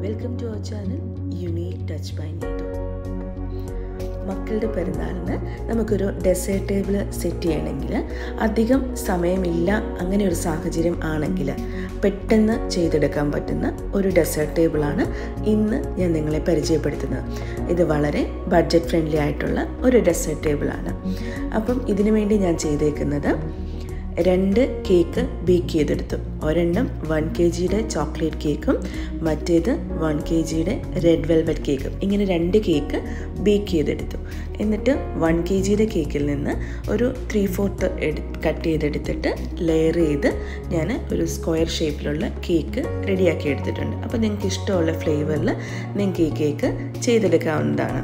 welcome to our channel unique touch by Neethu മക്കളുടെ പെരുന്നാളിന് നമുക്കൊരു ഡെസേർട്ട് ടേബിൾ സെറ്റ് ചെയ്യണമെങ്കിൽ അധികം സമയമില്ല അങ്ങനെ ഒരു സാഹചര്യം ആണെങ്കിൽ പെട്ടെന്ന് ചെയ്തെടുക്കാൻ പറ്റുന്ന ഒരു ഡെസേർട്ട് ടേബിളാണ് ഇന്ന് ഞാൻ നിങ്ങളെ പരിചയപ്പെടുത്തുന്നത് ഇത് വളരെ ബഡ്ജറ്റ് ഫ്രണ്ട്ലി ആയിട്ടുള്ള ഒരു ഡെസേർട്ട് ടേബിളാണ് അപ്പം ഇതിനു വേണ്ടി ഞാൻ ചെയ്തേക്കുന്നത് രണ്ട് കേക്ക് ബേക്ക് ചെയ്തെടുത്തു ഒരെണ്ണം വൺ കെ ജിയുടെ ചോക്ലേറ്റ് കേക്കും മറ്റേത് വൺ കെ ജിയുടെ റെഡ് വെൽവെറ്റ് കേക്കും ഇങ്ങനെ രണ്ട് കേക്ക് ബേക്ക് ചെയ്തെടുത്തു എന്നിട്ട് വൺ കെ ജിയുടെ കേക്കിൽ നിന്ന് ഒരു ത്രീ ഫോർത്ത് എടു കട്ട് ചെയ്തെടുത്തിട്ട് ലെയർ ചെയ്ത് ഞാൻ ഒരു സ്ക്വയർ ഷേപ്പിലുള്ള കേക്ക് റെഡിയാക്കി എടുത്തിട്ടുണ്ട് അപ്പോൾ നിങ്ങൾക്ക് ഇഷ്ടമുള്ള ഫ്ലേവറിൽ നിങ്ങൾക്ക് ഈ കേക്ക് ചെയ്തെടുക്കാവുന്നതാണ്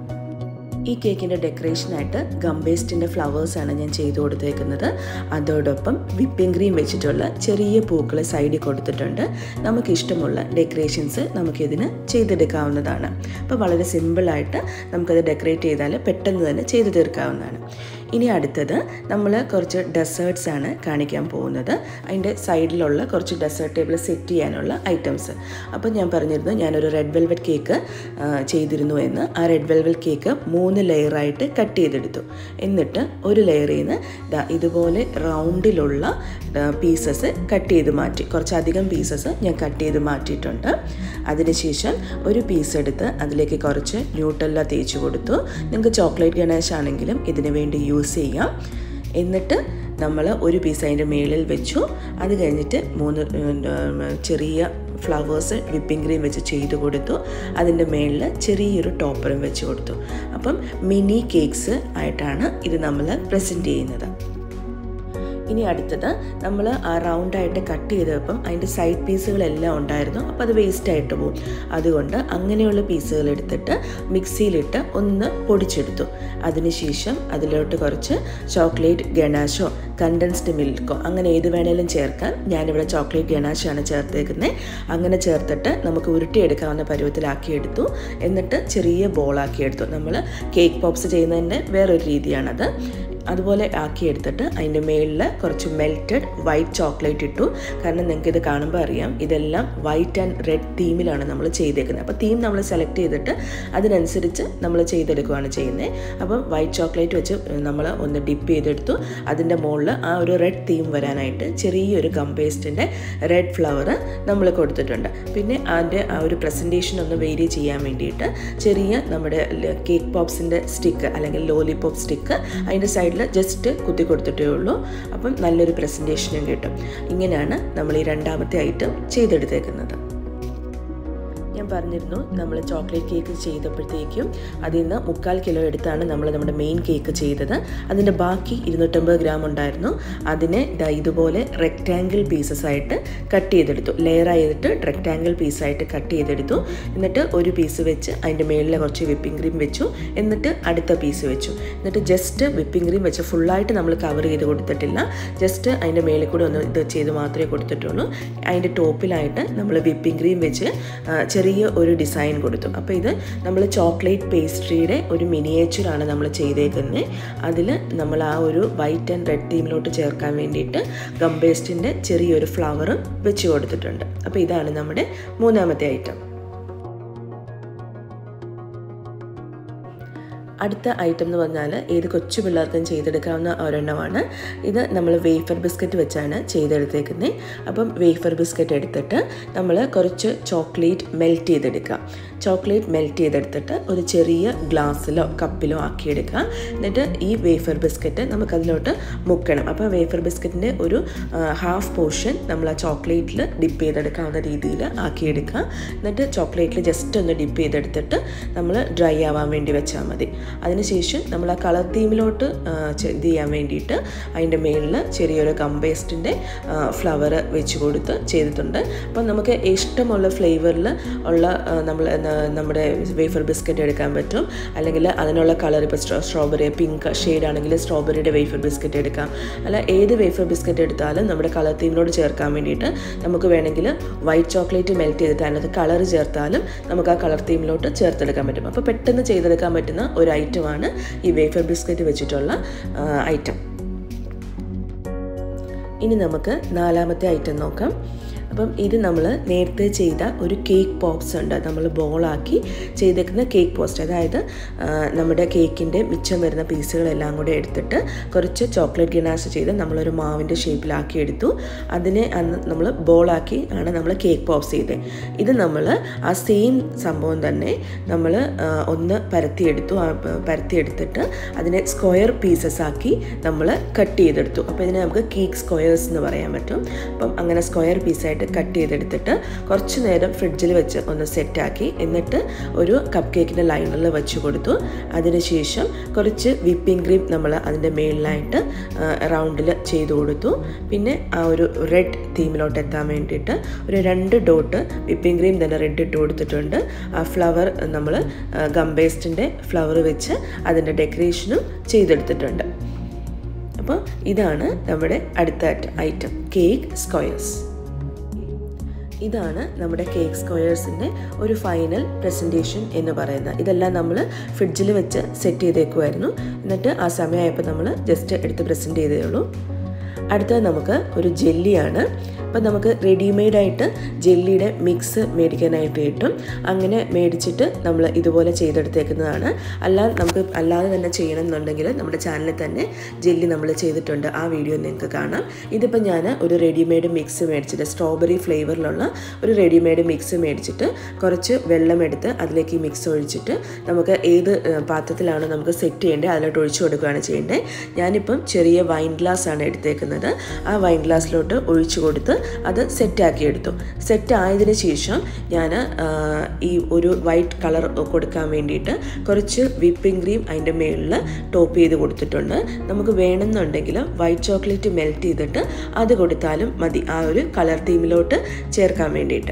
ഈ കേക്കിൻ്റെ ഡെക്കറേഷനായിട്ട് ഗംബേസ്റ്റിൻ്റെ ഫ്ലവേഴ്സാണ് ഞാൻ ചെയ്തു കൊടുത്തേക്കുന്നത് അതോടൊപ്പം വിപ്പിംഗ് ക്രീം വെച്ചിട്ടുള്ള ചെറിയ പൂക്കൾ സൈഡിൽ കൊടുത്തിട്ടുണ്ട് നമുക്കിഷ്ടമുള്ള ഡെക്കറേഷൻസ് നമുക്കിതിന് ചെയ്തെടുക്കാവുന്നതാണ് അപ്പോൾ വളരെ സിമ്പിളായിട്ട് നമുക്കത് ഡെക്കറേറ്റ് ചെയ്താൽ പെട്ടെന്ന് തന്നെ ചെയ്തു തീർക്കാവുന്നതാണ് ഇനി അടുത്തത് നമ്മൾ കുറച്ച് ഡെസേർട്ട്സ് ആണ് കാണിക്കാൻ പോകുന്നത് അതിൻ്റെ സൈഡിലുള്ള കുറച്ച് ഡെസേർട്ട് ടേബിൾ സെറ്റ് ചെയ്യാനുള്ള ഐറ്റംസ് അപ്പോൾ ഞാൻ പറഞ്ഞിരുന്നു ഞാനൊരു റെഡ് വെൽവെറ്റ് കേക്ക് ചെയ്തിരുന്നു എന്ന് ആ റെഡ് വെൽവെറ്റ് കേക്ക് മൂന്ന് ലെയറായിട്ട് കട്ട് ചെയ്തെടുത്തു എന്നിട്ട് ഒരു ലെയറിൽ നിന്ന് ദാ ഇതുപോലെ റൗണ്ടിലുള്ള പീസസ് കട്ട് ചെയ്ത് മാറ്റി കുറച്ചധികം പീസസ് ഞാൻ കട്ട് ചെയ്ത് മാറ്റിയിട്ടുണ്ട് അതിനുശേഷം ഒരു പീസ് എടുത്ത് അതിലേക്ക് കുറച്ച് ന്യൂട്ടല്ല തേച്ച് കൊടുത്തു നിങ്ങൾക്ക് ചോക്ലേറ്റ് ഗണേശ് ആണെങ്കിലും ഇതിനു വേണ്ടി യൂസ് ചെയ്യാം എന്നിട്ട് നമ്മൾ ഒരു പീസ് അതിൻ്റെ മേളിൽ വെച്ചു അത് കഴിഞ്ഞിട്ട് മൂന്ന് ചെറിയ ഫ്ലവേഴ്സ് വിപ്പിംഗ് ക്രീം വെച്ച് ചെയ്ത് കൊടുത്തു അതിൻ്റെ മേളിൽ ചെറിയൊരു ടോപ്പറും വെച്ച് കൊടുത്തു അപ്പം മിനി കേക്ക്സ് ആയിട്ടാണ് ഇത് നമ്മൾ പ്രസൻറ്റ് ചെയ്യുന്നത് ഇനി അടുത്തത് നമ്മൾ ആ റൗണ്ടായിട്ട് കട്ട് ചെയ്തപ്പം അതിൻ്റെ സൈഡ് പീസുകളെല്ലാം ഉണ്ടായിരുന്നു അപ്പോൾ അത് വേസ്റ്റ് ആയിട്ട് പോകും അതുകൊണ്ട് അങ്ങനെയുള്ള പീസുകൾ എടുത്തിട്ട് മിക്സിയിലിട്ട് ഒന്ന് പൊടിച്ചെടുത്തു അതിനുശേഷം അതിലോട്ട് കുറച്ച് ചോക്ലേറ്റ് ഗണാശോ കണ്ടൻസ്ഡ് മിൽക്കോ അങ്ങനെ ഏത് വേണേലും ചേർക്കാം ഞാനിവിടെ ചോക്ലേറ്റ് ഗണാശാണ് ചേർത്തേക്കുന്നത് അങ്ങനെ ചേർത്തിട്ട് നമുക്ക് ഉരുട്ടിയെടുക്കാവുന്ന പരുവത്തിലാക്കി എടുത്തു എന്നിട്ട് ചെറിയ ബോളാക്കി എടുത്തു നമ്മൾ കേക്ക് പോപ്സ് ചെയ്യുന്നതിൻ്റെ വേറൊരു രീതിയാണത് അതുപോലെ ആക്കിയെടുത്തിട്ട് അതിൻ്റെ മേളിൽ കുറച്ച് മെൽറ്റഡ് വൈറ്റ് ചോക്ലേറ്റ് ഇട്ടു കാരണം നിങ്ങൾക്ക് ഇത് കാണുമ്പോൾ അറിയാം ഇതെല്ലാം വൈറ്റ് ആൻഡ് റെഡ് തീമിലാണ് നമ്മൾ ചെയ്തേക്കുന്നത് അപ്പോൾ തീം നമ്മൾ സെലക്ട് ചെയ്തിട്ട് അതിനനുസരിച്ച് നമ്മൾ ചെയ്തെടുക്കുകയാണ് ചെയ്യുന്നത് അപ്പം വൈറ്റ് ചോക്ലേറ്റ് വെച്ച് നമ്മൾ ഒന്ന് ഡിപ്പ് ചെയ്തെടുത്തു അതിൻ്റെ മുകളിൽ ആ ഒരു റെഡ് തീം വരാനായിട്ട് ചെറിയൊരു ഗംപേസ്റ്റിൻ്റെ റെഡ് ഫ്ലവർ നമ്മൾ കൊടുത്തിട്ടുണ്ട് പിന്നെ അതിൻ്റെ ആ ഒരു പ്രസൻറ്റേഷൻ ഒന്ന് വേരി ചെയ്യാൻ വേണ്ടിയിട്ട് ചെറിയ നമ്മുടെ കേക്ക് പോപ്സിൻ്റെ സ്റ്റിക്ക് അല്ലെങ്കിൽ ലോലിപോപ്പ് സ്റ്റിക്ക് അതിൻ്റെ സൈഡിൽ ജസ്റ്റ് കുത്തി കൊടുത്തിട്ടേ ഉള്ളൂ അപ്പം നല്ലൊരു പ്രസൻറ്റേഷനും കിട്ടും ഇങ്ങനെയാണ് നമ്മൾ ഈ രണ്ടാമത്തെ ഐറ്റം ചെയ്തെടുത്തേക്കുന്നത് ഞാൻ പറഞ്ഞിരുന്നു നമ്മൾ ചോക്ലേറ്റ് കേക്ക് ചെയ്തപ്പോഴത്തേക്കും അതിൽ നിന്ന് മുക്കാൽ കിലോ എടുത്താണ് നമ്മൾ നമ്മുടെ മെയിൻ കേക്ക് ചെയ്തത് അതിൻ്റെ ബാക്കി ഇരുന്നൂറ്റമ്പത് ഗ്രാം ഉണ്ടായിരുന്നു അതിനെ ഇതുപോലെ റെക്റ്റാങ്കിൾ പീസസ് ആയിട്ട് കട്ട് ചെയ്തെടുത്തു ലെയർ ചെയ്തിട്ട് റെക്റ്റാങ്കിൾ പീസായിട്ട് കട്ട് ചെയ്തെടുത്തു എന്നിട്ട് ഒരു പീസ് വെച്ച് അതിൻ്റെ മേളിൽ കുറച്ച് വിപ്പിംഗ് ക്രീം വെച്ചു എന്നിട്ട് അടുത്ത പീസ് വെച്ചു എന്നിട്ട് ജസ്റ്റ് വിപ്പിംഗ് ക്രീം വെച്ച് ഫുള്ളായിട്ട് നമ്മൾ കവർ ചെയ്ത് കൊടുത്തിട്ടില്ല ജസ്റ്റ് അതിൻ്റെ മേളിൽ കൂടെ ഒന്ന് ഇത് ചെയ്ത് മാത്രമേ കൊടുത്തിട്ടുള്ളൂ അതിൻ്റെ ടോപ്പിലായിട്ട് നമ്മൾ വിപ്പിംഗ് ക്രീം വെച്ച് ചെറിയ ഒരു ഡിസൈൻ കൊടുത്തു അപ്പോൾ ഇത് നമ്മൾ ചോക്ലേറ്റ് പേസ്ട്രിയുടെ ഒരു മിനിയേച്ചറാണ് നമ്മൾ ചെയ്തേക്കുന്നത് അതിൽ നമ്മൾ ആ ഒരു വൈറ്റ് ആൻഡ് റെഡ് തീമിലോട്ട് ചേർക്കാൻ വേണ്ടിയിട്ട് ഗംബേസ്റ്റിൻ്റെ ചെറിയൊരു ഫ്ലവറും വെച്ച് കൊടുത്തിട്ടുണ്ട് അപ്പോൾ ഇതാണ് നമ്മുടെ മൂന്നാമത്തെ ഐറ്റം അടുത്ത ഐറ്റം എന്ന് പറഞ്ഞാൽ ഏത് കൊച്ചു പിള്ളേർക്കും ചെയ്തെടുക്കാവുന്ന ഒരെണ്ണമാണ് ഇത് നമ്മൾ വേഫർ ബിസ്ക്കറ്റ് വെച്ചാണ് ചെയ്തെടുത്തേക്കുന്നത് അപ്പം വേഫർ ബിസ്ക്കറ്റ് എടുത്തിട്ട് നമ്മൾ കുറച്ച് ചോക്ലേറ്റ് മെൽറ്റ് ചെയ്തെടുക്കുക ചോക്ലേറ്റ് മെൽറ്റ് ചെയ്തെടുത്തിട്ട് ഒരു ചെറിയ ഗ്ലാസ്സിലോ കപ്പിലോ ആക്കിയെടുക്കുക എന്നിട്ട് ഈ വേഫർ ബിസ്ക്കറ്റ് നമുക്കതിലോട്ട് മുക്കണം അപ്പോൾ വേഫർ ബിസ്ക്കറ്റിൻ്റെ ഒരു ഹാഫ് പോർഷൻ നമ്മൾ ആ ചോക്ലേറ്റിൽ ഡിപ്പ് ചെയ്തെടുക്കാവുന്ന രീതിയിൽ ആക്കിയെടുക്കുക എന്നിട്ട് ചോക്ലേറ്റിൽ ജസ്റ്റ് ഒന്ന് ഡിപ്പ് ചെയ്തെടുത്തിട്ട് നമ്മൾ ഡ്രൈ ആവാൻ വേണ്ടി വെച്ചാൽ മതി അതിനുശേഷം നമ്മൾ ആ കളർ തീമിലോട്ട് ഇത് ചെയ്യാൻ വേണ്ടിയിട്ട് അതിൻ്റെ മേളിൽ ചെറിയൊരു കമ്പേസ്റ്റിൻ്റെ ഫ്ലവർ വെച്ച് കൊടുത്ത് ചെയ്തിട്ടുണ്ട് അപ്പം നമുക്ക് ഇഷ്ടമുള്ള ഫ്ലേവറിൽ ഉള്ള നമ്മൾ നമ്മുടെ വേഫർ ബിസ്ക്കറ്റ് എടുക്കാൻ പറ്റും അല്ലെങ്കിൽ അതിനുള്ള കളർ ഇപ്പോൾ സ്ട്രോ സ്ട്രോബെറി പിങ്ക് ഷെയ്ഡ് ആണെങ്കിൽ സ്ട്രോബെറിയുടെ വേഫർ ബിസ്ക്കറ്റ് എടുക്കാം അല്ല ഏത് വേഫർ ബിസ്ക്കറ്റ് എടുത്താലും നമ്മുടെ കളർ തീമിനോട് ചേർക്കാൻ വേണ്ടിയിട്ട് നമുക്ക് വേണമെങ്കിൽ വൈറ്റ് ചോക്ലേറ്റ് മെൽറ്റ് ചെയ്തിട്ട് അതിനകത്ത് കളർ ചേർത്താലും നമുക്ക് ആ കളർ തീമിലോട്ട് ചേർത്തെടുക്കാൻ പറ്റും അപ്പോൾ പെട്ടെന്ന് ചെയ്തെടുക്കാൻ പറ്റുന്ന ഒരു ഐറ്റമാണ് ഈ വേഫർ ബിസ്ക്കറ്റ് വെച്ചിട്ടുള്ള ഐറ്റം ഇനി നമുക്ക് നാലാമത്തെ ഐറ്റം നോക്കാം അപ്പം ഇത് നമ്മൾ നേരത്തെ ചെയ്ത ഒരു കേക്ക് പോപ്സ് ഉണ്ട് നമ്മൾ ബോളാക്കി ചെയ്തേക്കുന്ന കേക്ക് പോസ്റ്റ് അതായത് ആ, നമ്മുടെ കേക്കിൻ്റെ മിച്ചം വരുന്ന പീസുകളെല്ലാം കൂടെ എടുത്തിട്ട് കുറച്ച് ചോക്ലേറ്റ് ഗിനാസ് ചെയ്ത് നമ്മളൊരു മാവിൻ്റെ ഷേപ്പിലാക്കി എടുത്തു അതിനെ അന്ന് നമ്മൾ ബോളാക്കി ആണ് നമ്മൾ കേക്ക് പോപ്സ് ചെയ്തത് ഇത് നമ്മൾ ആ സെയിം സംഭവം തന്നെ നമ്മൾ ഒന്ന് പരത്തിയെടുത്തു ആ പ- പരത്തിയെടുത്തിട്ട് അതിനെ സ്ക്വയർ പീസസ് ആക്കി നമ്മൾ കട്ട് ചെയ്തെടുത്തു അപ്പോൾ ഇതിനെ നമുക്ക് കേക്ക് സ്ക്വയേഴ്സ് എന്ന് പറയാൻ പറ്റും അപ്പം അങ്ങനെ സ്ക്വയർ പീസായിട്ട് കട്ട് ചെയ്തെടുത്തിട്ട് കുറച്ച് നേരം ഫ്രിഡ്ജിൽ വെച്ച് ഒന്ന് സെറ്റാക്കി എന്നിട്ട് ഒരു കപ്പ് കേക്കിൻ്റെ ലൈനറിൽ വെച്ച് കൊടുത്തു അതിനുശേഷം കുറച്ച് വിപ്പിംഗ് ക്രീം നമ്മൾ അതിൻ്റെ മേളിലായിട്ട് റൗണ്ടിൽ ചെയ്ത് കൊടുത്തു പിന്നെ ആ ഒരു റെഡ് തീമിലോട്ട് എത്താൻ വേണ്ടിയിട്ട് ഒരു രണ്ട് ഡോട്ട് വിപ്പിംഗ് ക്രീം തന്നെ റെഡ് ഇട്ട് കൊടുത്തിട്ടുണ്ട് ആ ഫ്ലവർ നമ്മൾ ഗം പേസ്റ്റിൻ്റെ ഫ്ലവർ വെച്ച് അതിൻ്റെ ഡെക്കറേഷനും ചെയ്തെടുത്തിട്ടുണ്ട് അപ്പോൾ ഇതാണ് നമ്മുടെ അടുത്ത ഐറ്റം കേക്ക് സ്ക്വയേഴ്സ് ഇതാണ് നമ്മുടെ കേക്ക് സ്ക്വയേഴ്സിൻ്റെ ഒരു ഫൈനൽ പ്രസൻറ്റേഷൻ എന്ന് പറയുന്നത് ഇതെല്ലാം നമ്മൾ ഫ്രിഡ്ജിൽ വെച്ച് സെറ്റ് ചെയ്തേക്കുമായിരുന്നു എന്നിട്ട് ആ സമയമായപ്പോൾ നമ്മൾ ജസ്റ്റ് എടുത്ത് പ്രസൻറ്റ് ചെയ്തേ ഉള്ളൂ അടുത്തത് നമുക്ക് ഒരു ജെല്ലിയാണ് അപ്പം നമുക്ക് റെഡിമെയ്ഡായിട്ട് ജെല്ലിയുടെ മിക്സ് മേടിക്കാനായിട്ട് കിട്ടും അങ്ങനെ മേടിച്ചിട്ട് നമ്മൾ ഇതുപോലെ ചെയ്തെടുത്തേക്കുന്നതാണ് അല്ലാതെ നമുക്ക് അല്ലാതെ തന്നെ ചെയ്യണം എന്നുണ്ടെങ്കിൽ നമ്മുടെ ചാനലിൽ തന്നെ ജെല്ലി നമ്മൾ ചെയ്തിട്ടുണ്ട് ആ വീഡിയോ നിങ്ങൾക്ക് കാണാം ഇതിപ്പോൾ ഞാൻ ഒരു റെഡിമെയ്ഡ് മിക്സ് മേടിച്ചിട്ട് സ്ട്രോബെറി ഫ്ലേവറിലുള്ള ഒരു റെഡിമെയ്ഡ് മിക്സ് മേടിച്ചിട്ട് കുറച്ച് വെള്ളം എടുത്ത് അതിലേക്ക് ഈ മിക്സ് ഒഴിച്ചിട്ട് നമുക്ക് ഏത് ഏഹ്, പാത്രത്തിലാണോ നമുക്ക് സെറ്റ് ചെയ്യേണ്ടത് അതിലോട്ട് ഒഴിച്ചു കൊടുക്കുകയാണ് ചെയ്യേണ്ടത് ഞാനിപ്പം ചെറിയ വൈൻ ഗ്ലാസ് ആണ് എടുത്തേക്കുന്നത് ആ വൈൻ ഗ്ലാസ്സിലോട്ട് ഒഴിച്ചു കൊടുത്ത് അത് സെറ്റാക്കി എടുത്തു സെറ്റ് ആയതിനു ശേഷം ഞാൻ ഈ ഒരു വൈറ്റ് കളർ കൊടുക്കാൻ വേണ്ടിയിട്ട് കുറച്ച് വിപ്പിംഗ് ക്രീം അതിൻ്റെ മുകളിൽ ടോപ്പ് ചെയ്ത് കൊടുത്തിട്ടുണ്ട് നമുക്ക് വേണമെന്നുണ്ടെങ്കിൽ വൈറ്റ് ചോക്ലേറ്റ് മെൽറ്റ് ചെയ്തിട്ട് അത് കൊടുത്താലും മതി ആ ഒരു കളർ തീമിലോട്ട് ചേർക്കാൻ വേണ്ടിയിട്ട്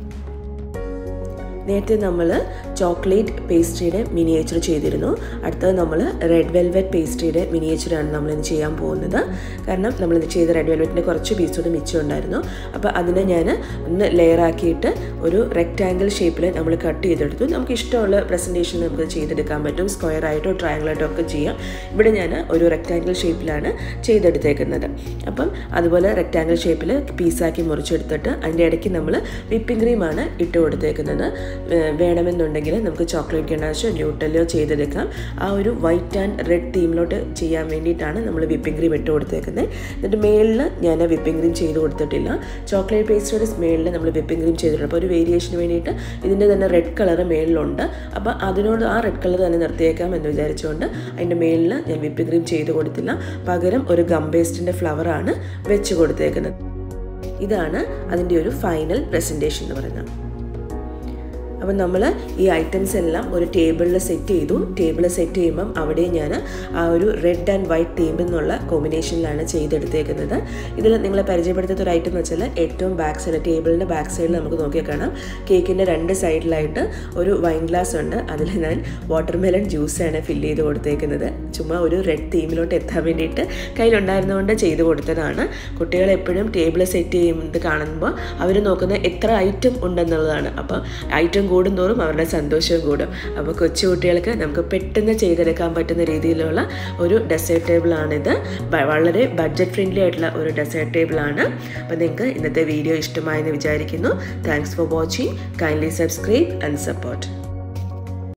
നേരത്തെ നമ്മൾ ചോക്ലേറ്റ് പേസ്ട്രിയുടെ മിനിയേച്ചർ ചെയ്തിരുന്നു അടുത്തത് നമ്മൾ റെഡ് വെൽവെറ്റ് പേസ്ട്രിയുടെ മിനിയേച്ചറാണ് നമ്മളിന്ന് ചെയ്യാൻ പോകുന്നത് കാരണം നമ്മളിന്ന് ചെയ്ത റെഡ് വെൽവെറ്റിൻ്റെ കുറച്ച് പീസ് കൂടി മിച്ചം ഉണ്ടായിരുന്നു അപ്പോൾ അതിനെ ഞാൻ ഒന്ന് ലെയർ ആക്കിയിട്ട് ഒരു റെക്റ്റാങ്കിൾ ഷേപ്പിൽ നമ്മൾ കട്ട് ചെയ്തെടുത്തു നമുക്ക് ഇഷ്ടമുള്ള പ്രസൻറ്റേഷൻ നമുക്ക് ചെയ്തെടുക്കാൻ പറ്റും സ്ക്വയർ ആയിട്ടോ ട്രയാങ്കിൾ ആയിട്ടോ ഒക്കെ ചെയ്യാം ഇവിടെ ഞാൻ ഒരു റെക്റ്റാങ്കിൾ ഷേപ്പിലാണ് ചെയ്തെടുത്തേക്കുന്നത് അപ്പം അതുപോലെ റെക്റ്റാങ്കിൾ ഷേപ്പിൽ പീസാക്കി മുറിച്ചെടുത്തിട്ട് അതിൻ്റെ ഇടയ്ക്ക് നമ്മൾ വിപ്പിംഗ് ക്രീമാണ് ഇട്ട് കൊടുത്തേക്കുന്നത് വേ- വേണമെന്നുണ്ടെങ്കിൽ നമുക്ക് ചോക്ലേറ്റ് ഗണാഷോ ന്യൂട്ടലോ ചെയ്തെടുക്കാം ആ ഒരു വൈറ്റ് ആൻഡ് റെഡ് തീമിലോട്ട് ചെയ്യാൻ വേണ്ടിയിട്ടാണ് നമ്മൾ വിപ്പിംഗ് ക്രീം ഇട്ട് കൊടുത്തേക്കുന്നത് എന്നിട്ട് മേളിൽ ഞാൻ വിപ്പിംഗ് ക്രീം ചെയ്ത് കൊടുത്തിട്ടില്ല ചോക്ലേറ്റ് പേസ്റ്റിയുടെ മേളിൽ നമ്മൾ വിപ്പിംഗ് ക്രീം ചെയ്തിട്ടുണ്ട് അപ്പോൾ ഒരു വേരിയേഷന് വേണ്ടിയിട്ട് ഇതിൻ്റെ തന്നെ റെഡ് കളർ മേളിലുണ്ട് അപ്പോൾ അതിനോട് ആ റെഡ് കളർ തന്നെ നിർത്തിയേക്കാം എന്ന് വിചാരിച്ചുകൊണ്ട് അതിൻ്റെ മേളിൽ ഞാൻ വിപ്പിംഗ് ക്രീം ചെയ്ത് കൊടുത്തില്ല പകരം ഒരു ഗം പേസ്റ്റിൻ്റെ ഫ്ലവറാണ് വെച്ച് കൊടുത്തേക്കുന്നത് ഇതാണ് അതിൻ്റെ ഒരു ഫൈനൽ പ്രസൻറ്റേഷൻ എന്ന് പറയുന്നത് അപ്പം നമ്മൾ ഈ ഐറ്റംസ് എല്ലാം ഒരു ടേബിളിൽ സെറ്റ് ചെയ്തു ടേബിൾ സെറ്റ് ചെയ്യുമ്പം അവിടെ ഞാൻ ആ ഒരു റെഡ് ആൻഡ് വൈറ്റ് തീമിൽ നിന്നുള്ള കോമ്പിനേഷനിലാണ് ചെയ്തെടുത്തേക്കുന്നത് ഇതിൽ നിങ്ങളെ പരിചയപ്പെടുത്താത്ത ഒരു ഐറ്റം എന്ന് വെച്ചാൽ ഏറ്റവും ബാക്ക് സൈഡ് ടേബിളിൻ്റെ ബാക്ക് സൈഡിൽ നമുക്ക് നോക്കിയാൽ കാണാം കേക്കിൻ്റെ രണ്ട് സൈഡിലായിട്ട് ഒരു വൈൻ ഗ്ലാസ് ഉണ്ട് അതിൽ ഞാൻ വാട്ടർമെലൺ ജ്യൂസാണ് ഫില്ല് ചെയ്ത് കൊടുത്തേക്കുന്നത് ചുമ്മാ ഒരു റെഡ് തീമിലോട്ട് എത്താൻ വേണ്ടിയിട്ട് കയ്യിലുണ്ടായിരുന്നുകൊണ്ട് ചെയ്ത് കൊടുത്തതാണ് കുട്ടികൾ എപ്പോഴും ടേബിൾ സെറ്റ് ചെയ്യുന്നത് കാണുമ്പോൾ അവർ നോക്കുന്നത് എത്ര ഐറ്റം ഉണ്ടെന്നുള്ളതാണ് അപ്പോൾ ഐറ്റം കൂടുന്തോറും അവരുടെ സന്തോഷവും കൂടും അപ്പോൾ കൊച്ചു കുട്ടികൾക്ക് നമുക്ക് പെട്ടെന്ന് ചെയ്തെടുക്കാൻ പറ്റുന്ന രീതിയിലുള്ള ഒരു ഡെസേർട്ട് ടേബിളാണിത് ബ- വളരെ ബഡ്ജറ്റ് ഫ്രണ്ട്ലി ആയിട്ടുള്ള ഒരു ഡെസേർട്ട് ടേബിളാണ് അപ്പോൾ നിങ്ങൾക്ക് ഇന്നത്തെ വീഡിയോ ഇഷ്ടമായെന്ന് വിചാരിക്കുന്നു thanks for watching kindly subscribe and support